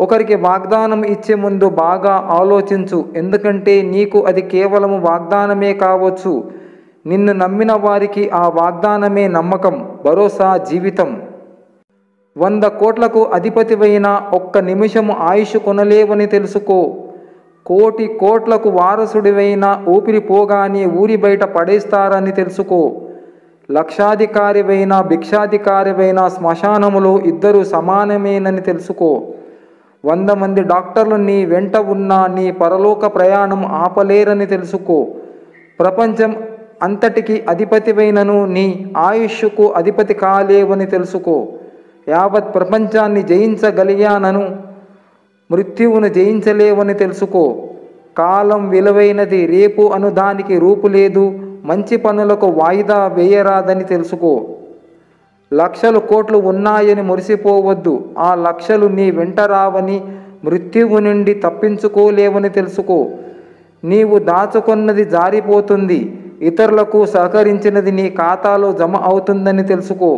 ఒకరికి వాగ్దానం ఇచ్చే ముందు బాగా ఆలోచించు ఎందుకంటే నీకు అది కేవలం వాగ్దానమే కావచ్చు నిన్ను నమ్మిన వారికి ఆ వాగ్దానమే నమ్మకం భరోసా జీవితం వంద కోట్లకు అధిపతివైన ఒక్క నిమిషము ఆయుష్ కొనలేవని తెలుసుకో కోటి కోట్లకు వారసుడివైన ఊపిరి పోగానే ఊరి బయట పడేస్తారని తెలుసుకో లక్షాధికారివైన భిక్షాధికారివైన శ్మశానములో ఇద్దరు సమానమేనని తెలుసుకో వంద మంది డాక్టర్లు నీ వెంట ఉన్న నీ పరలోక ప్రయాణం ఆపలేరని తెలుసుకో ప్రపంచం అంతటికి అధిపతివైనను నీ ఆయుష్కు అధిపతి కాలేవని తెలుసుకో యావత్ ప్రపంచాన్ని జయించగలిగానను మృత్యువును జయించలేవని తెలుసుకో కాలం విలువైనది రేపు అను దానికి రూపు లేదు మంచి పనులకు వాయిదా వేయరాదని తెలుసుకో లక్షలు కోట్లు ఉన్నాయని మురిసిపోవద్దు ఆ లక్షలు నీ వెంట రావని మృత్యువు నుండి తప్పించుకోలేవని తెలుసుకో నీవు దాచుకున్నది జారిపోతుంది ఇతరులకు సహకరించినది నీ ఖాతాలో జమ అవుతుందని తెలుసుకో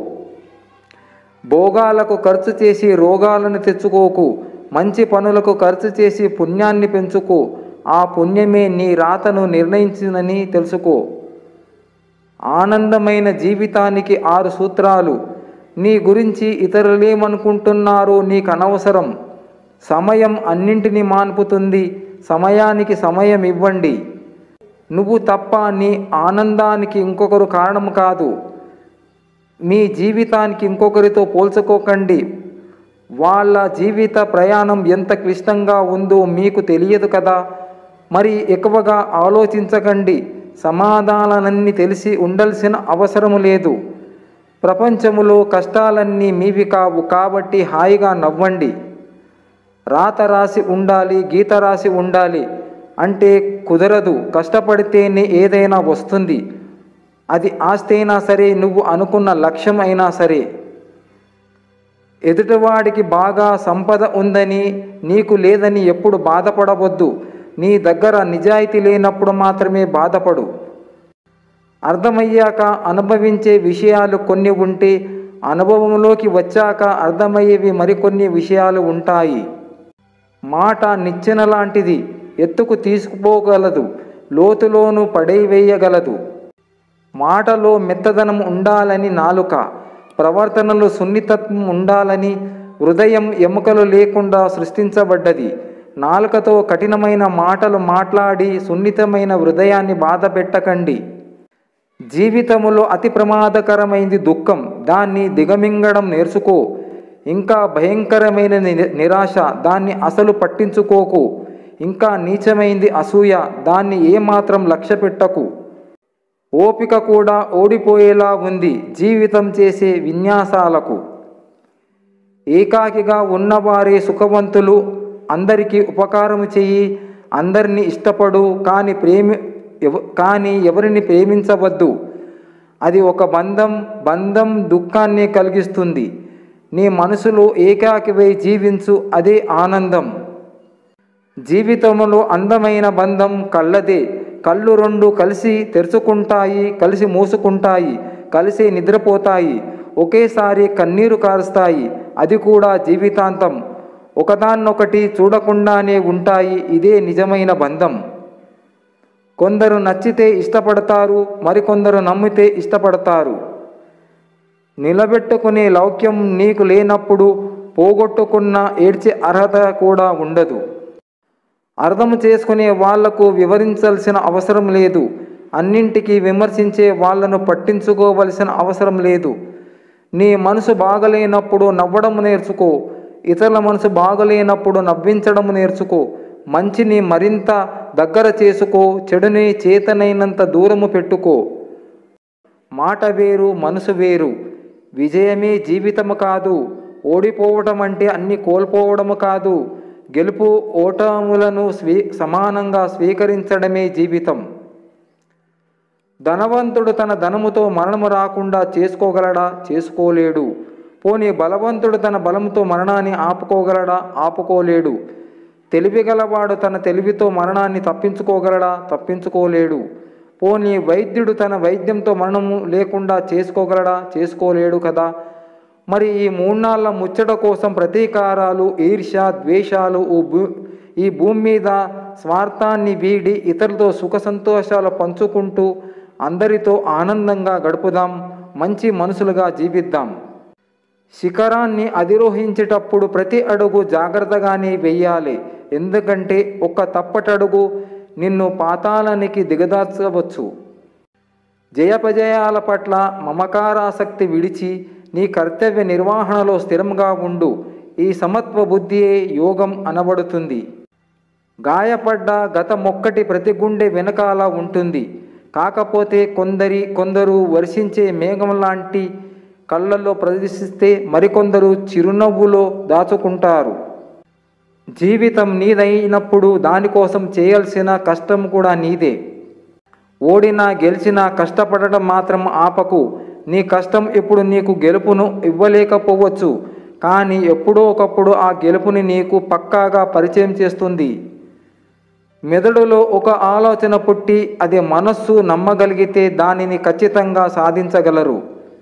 భోగాలకు ఖర్చు చేసి రోగాలను తెచ్చుకోకు మంచి పనులకు ఖర్చు చేసి పుణ్యాన్ని పెంచుకో ఆ పుణ్యమే నీ రాతను నిర్ణయించిందని తెలుసుకో ఆనందమైన జీవితానికి ఆరు సూత్రాలు నీ గురించి ఇతరులేమనుకుంటున్నారో నీకు అనవసరం సమయం అన్నింటినీ మాన్పుతుంది సమయానికి సమయం ఇవ్వండి నువ్వు తప్ప నీ ఆనందానికి ఇంకొకరు కారణం కాదు మీ జీవితానికి ఇంకొకరితో పోల్చుకోకండి వాళ్ళ జీవిత ప్రయాణం ఎంత క్లిష్టంగా ఉందో మీకు తెలియదు కదా మరి ఎక్కువగా ఆలోచించకండి సమాధానాలన్నీ తెలిసి ఉండాల్సిన అవసరము లేదు ప్రపంచములో కష్టాలన్నీ మీవి కావు కాబట్టి హాయిగా నవ్వండి రాత రాసి ఉండాలి గీత రాసి ఉండాలి అంటే కుదరదు కష్టపడితేనే ఏదైనా వస్తుంది అది ఆస్తి అయినా సరే నువ్వు అనుకున్న లక్ష్యం అయినా సరే ఎదుటివాడికి బాగా సంపద ఉందని నీకు లేదని ఎప్పుడు బాధపడవద్దు నీ దగ్గర నిజాయితీ లేనప్పుడు మాత్రమే బాధపడు అర్థమయ్యాక అనుభవించే విషయాలు కొన్ని ఉంటే అనుభవంలోకి వచ్చాక అర్థమయ్యేవి మరికొన్ని విషయాలు ఉంటాయి మాట నిచ్చెన లాంటిది ఎత్తుకు తీసుకుపోగలదు లోతులోను పడేవేయగలదు మాటలో మెత్తదనం ఉండాలని నాలుక ప్రవర్తనలో సున్నితత్వం ఉండాలని హృదయం ఎముకలు లేకుండా సృష్టించబడ్డది నాలుకతో కఠినమైన మాటలు మాట్లాడి సున్నితమైన హృదయాన్ని బాధ పెట్టకండి జీవితములో అతి ప్రమాదకరమైంది దుఃఖం దాన్ని దిగమింగడం నేర్చుకో ఇంకా భయంకరమైన ని- నిరాశ దాన్ని అసలు పట్టించుకోకు ఇంకా నీచమైంది అసూయ దాన్ని ఏమాత్రం లక్ష్య పెట్టకు ఓపిక కూడా ఓడిపోయేలా ఉంది జీవితం చేసే విన్యాసాలకు ఏకాకిగా ఉన్నవారే సుఖవంతులు అందరికీ ఉపకారము చెయ్యి అందరినీ ఇష్టపడు కానీ ప్రేమి ఎవ కానీ ఎవరిని ప్రేమించవద్దు అది ఒక బంధం బంధం దుఃఖాన్ని కలిగిస్తుంది నీ మనసులో ఏకాకివై జీవించు అదే ఆనందం జీవితంలో అందమైన బంధం కళ్ళదే కళ్ళు రెండు కలిసి తెరుచుకుంటాయి కలిసి మూసుకుంటాయి కలిసి నిద్రపోతాయి ఒకేసారి కన్నీరు కారుస్తాయి అది కూడా జీవితాంతం ఒకదాన్నొకటి చూడకుండానే ఉంటాయి ఇదే నిజమైన బంధం కొందరు నచ్చితే ఇష్టపడతారు మరికొందరు నమ్మితే ఇష్టపడతారు నిలబెట్టుకునే లౌక్యం నీకు లేనప్పుడు పోగొట్టుకున్న ఏడ్చే అర్హత కూడా ఉండదు అర్థం చేసుకునే వాళ్లకు వివరించాల్సిన అవసరం లేదు అన్నింటికీ విమర్శించే వాళ్ళను పట్టించుకోవలసిన అవసరం లేదు నీ మనసు బాగలేనప్పుడు నవ్వడం నేర్చుకో ఇతరుల మనసు బాగలేనప్పుడు నవ్వించడం నేర్చుకో మంచిని మరింత దగ్గర చేసుకో చెడుని చేతనైనంత దూరము పెట్టుకో మాట వేరు మనసు వేరు విజయమే జీవితము కాదు ఓడిపోవటం అంటే అన్ని కోల్పోవడము కాదు గెలుపు ఓటములను స్వీ సమానంగా స్వీకరించడమే జీవితం ధనవంతుడు తన ధనముతో మరణము రాకుండా చేసుకోగలడా చేసుకోలేడు పోనీ బలవంతుడు తన బలముతో మరణాన్ని ఆపుకోగలడా ఆపుకోలేడు తెలివిగలవాడు తన తెలివితో మరణాన్ని తప్పించుకోగలడా తప్పించుకోలేడు పోనీ వైద్యుడు తన వైద్యంతో మరణము లేకుండా చేసుకోగలడా చేసుకోలేడు కదా మరి ఈ మూన్నాళ్ళ ముచ్చట కోసం ప్రతీకారాలు ఈర్ష్య ద్వేషాలు ఓ భూ ఈ భూమి మీద స్వార్థాన్ని వీడి ఇతరులతో సుఖ సంతోషాలు పంచుకుంటూ అందరితో ఆనందంగా గడుపుదాం మంచి మనుషులుగా జీవిద్దాం శిఖరాన్ని అధిరోహించేటప్పుడు ప్రతి అడుగు జాగ్రత్తగానే వెయ్యాలి ఎందుకంటే ఒక తప్పటడుగు నిన్ను పాతాళానికి దిగదార్చవచ్చు జయపజయాల పట్ల మమకారాసక్తి విడిచి నీ కర్తవ్య నిర్వహణలో స్థిరంగా ఉండు ఈ సమత్వ బుద్ధియే యోగం అనబడుతుంది గాయపడ్డ గత మొక్కటి ప్రతి గుండె వెనకాల ఉంటుంది కాకపోతే కొందరి కొందరు వర్షించే మేఘం లాంటి కళ్ళల్లో ప్రదర్శిస్తే మరికొందరు చిరునవ్వులో దాచుకుంటారు జీవితం నీదైనప్పుడు దానికోసం చేయాల్సిన కష్టం కూడా నీదే ఓడినా గెలిచినా కష్టపడటం మాత్రం ఆపకు నీ కష్టం ఇప్పుడు నీకు గెలుపును ఇవ్వలేకపోవచ్చు కానీ ఎప్పుడో ఒకప్పుడు ఆ గెలుపుని నీకు పక్కాగా పరిచయం చేస్తుంది మెదడులో ఒక ఆలోచన పుట్టి అది మనస్సు నమ్మగలిగితే దానిని ఖచ్చితంగా సాధించగలరు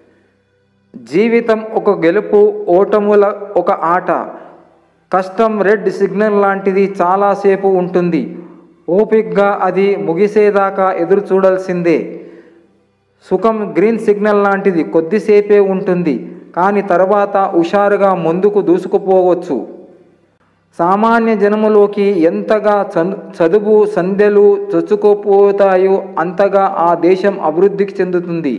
జీవితం ఒక గెలుపు ఓటముల ఒక ఆట కష్టం రెడ్ సిగ్నల్ లాంటిది చాలాసేపు ఉంటుంది ఓపిక్గా అది ముగిసేదాకా ఎదురు చూడాల్సిందే సుఖం గ్రీన్ సిగ్నల్ లాంటిది కొద్దిసేపే ఉంటుంది కానీ తర్వాత హుషారుగా ముందుకు దూసుకుపోవచ్చు సామాన్య జనములోకి ఎంతగా చను చదువు సంధ్యలు చొచ్చుకుపోతాయో అంతగా ఆ దేశం అభివృద్ధికి చెందుతుంది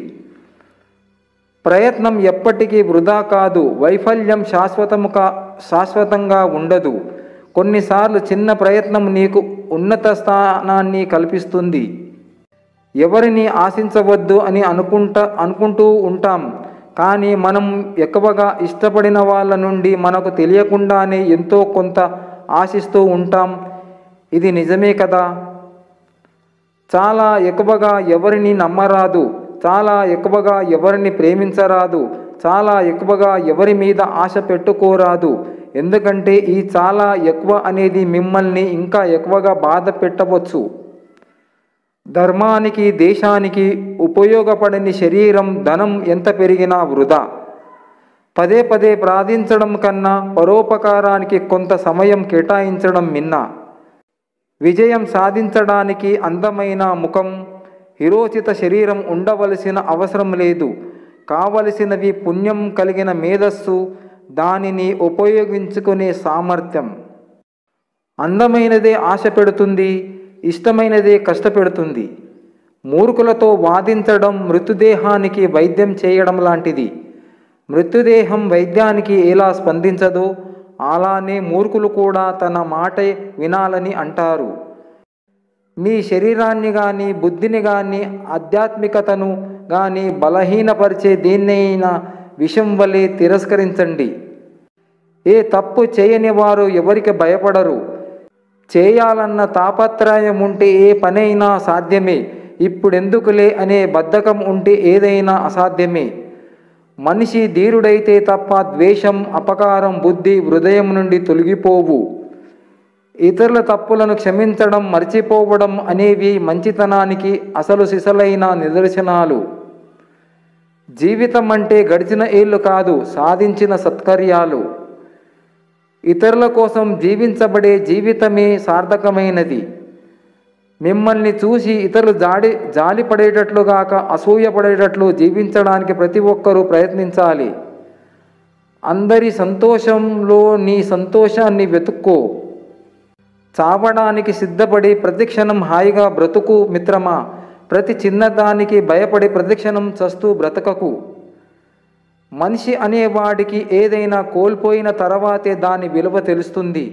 ప్రయత్నం ఎప్పటికీ వృధా కాదు వైఫల్యం శాశ్వతము కా శాశ్వతంగా ఉండదు కొన్నిసార్లు చిన్న ప్రయత్నం నీకు ఉన్నత స్థానాన్ని కల్పిస్తుంది ఎవరిని ఆశించవద్దు అని అనుకుంటా అనుకుంటూ ఉంటాం కానీ మనం ఎక్కువగా ఇష్టపడిన వాళ్ళ నుండి మనకు తెలియకుండానే ఎంతో కొంత ఆశిస్తూ ఉంటాం ఇది నిజమే కదా చాలా ఎక్కువగా ఎవరిని నమ్మరాదు చాలా ఎక్కువగా ఎవరిని ప్రేమించరాదు చాలా ఎక్కువగా ఎవరి మీద ఆశ పెట్టుకోరాదు ఎందుకంటే ఈ చాలా ఎక్కువ అనేది మిమ్మల్ని ఇంకా ఎక్కువగా బాధ పెట్టవచ్చు ధర్మానికి దేశానికి ఉపయోగపడని శరీరం ధనం ఎంత పెరిగినా వృధా పదే పదే ప్రార్థించడం కన్నా పరోపకారానికి కొంత సమయం కేటాయించడం మిన్న విజయం సాధించడానికి అందమైన ముఖం హిరోచిత శరీరం ఉండవలసిన అవసరం లేదు కావలసినవి పుణ్యం కలిగిన మేధస్సు దానిని ఉపయోగించుకునే సామర్థ్యం అందమైనదే ఆశ పెడుతుంది ఇష్టమైనదే కష్టపెడుతుంది మూర్ఖులతో వాదించడం మృతదేహానికి వైద్యం చేయడం లాంటిది మృతదేహం వైద్యానికి ఎలా స్పందించదో అలానే మూర్ఖులు కూడా తన మాటే వినాలని అంటారు మీ శరీరాన్ని కానీ బుద్ధిని కానీ ఆధ్యాత్మికతను కానీ బలహీనపరిచే దేన్నైనా విషం వలె తిరస్కరించండి ఏ తప్పు చేయని వారు ఎవరికి భయపడరు చేయాలన్న తాపత్రయం ఉంటే ఏ పనైనా సాధ్యమే ఇప్పుడెందుకులే అనే బద్ధకం ఉంటే ఏదైనా అసాధ్యమే మనిషి ధీరుడైతే తప్ప ద్వేషం అపకారం బుద్ధి హృదయం నుండి తొలగిపోవు ఇతరుల తప్పులను క్షమించడం మర్చిపోవడం అనేవి మంచితనానికి అసలు సిసలైన నిదర్శనాలు జీవితం అంటే గడిచిన ఏళ్ళు కాదు సాధించిన సత్కర్యాలు ఇతరుల కోసం జీవించబడే జీవితమే సార్థకమైనది మిమ్మల్ని చూసి ఇతరులు జాడి జాలిపడేటట్లుగాక అసూయపడేటట్లు జీవించడానికి ప్రతి ఒక్కరూ ప్రయత్నించాలి అందరి సంతోషంలో నీ సంతోషాన్ని వెతుక్కో చావడానికి సిద్ధపడి ప్రతిక్షణం హాయిగా బ్రతుకు మిత్రమా ప్రతి చిన్నదానికి భయపడి ప్రతిక్షణం చస్తూ బ్రతకకు మనిషి అనేవాడికి ఏదైనా కోల్పోయిన తర్వాతే దాని విలువ తెలుస్తుంది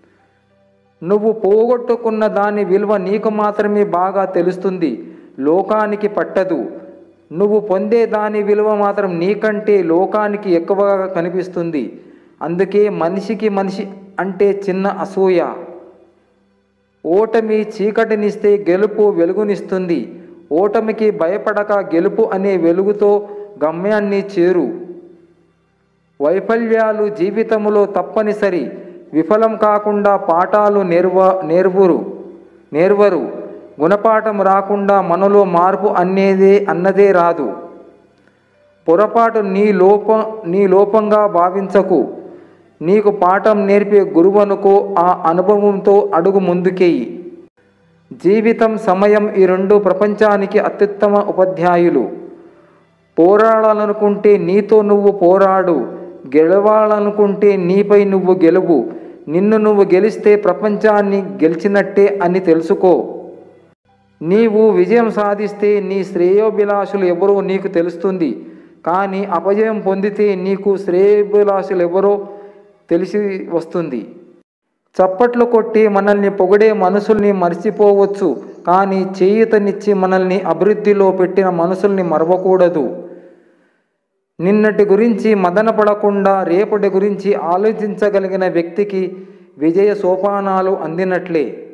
నువ్వు పోగొట్టుకున్న దాని విలువ నీకు మాత్రమే బాగా తెలుస్తుంది లోకానికి పట్టదు నువ్వు పొందే దాని విలువ మాత్రం నీకంటే లోకానికి ఎక్కువగా కనిపిస్తుంది అందుకే మనిషికి మనిషి అంటే చిన్న అసూయ ఓటమి చీకటినిస్తే గెలుపు వెలుగునిస్తుంది ఓటమికి భయపడక గెలుపు అనే వెలుగుతో గమ్యాన్ని చేరు వైఫల్యాలు జీవితములో తప్పనిసరి విఫలం కాకుండా పాఠాలు నేర్వ నేర్వురు నేర్వరు గుణపాఠం రాకుండా మనలో మార్పు అనేదే అన్నదే రాదు పొరపాటు నీ లోప నీ లోపంగా భావించకు నీకు పాఠం నేర్పే గురువనుకో ఆ అనుభవంతో అడుగు ముందుకేయి జీవితం సమయం ఈ రెండు ప్రపంచానికి అత్యుత్తమ ఉపాధ్యాయులు పోరాడాలనుకుంటే నీతో నువ్వు పోరాడు గెలవాలనుకుంటే నీపై నువ్వు గెలువు నిన్ను నువ్వు గెలిస్తే ప్రపంచాన్ని గెలిచినట్టే అని తెలుసుకో నీవు విజయం సాధిస్తే నీ శ్రేయోభిలాషులు ఎవరో నీకు తెలుస్తుంది కానీ అపజయం పొందితే నీకు శ్రేయోభిలాషులు ఎవరో తెలిసి వస్తుంది చప్పట్లు కొట్టి మనల్ని పొగిడే మనసుల్ని మర్చిపోవచ్చు కానీ చేయూతనిచ్చి మనల్ని అభివృద్ధిలో పెట్టిన మనసుల్ని మరవకూడదు నిన్నటి గురించి మదనపడకుండా రేపటి గురించి ఆలోచించగలిగిన వ్యక్తికి విజయ సోపానాలు అందినట్లే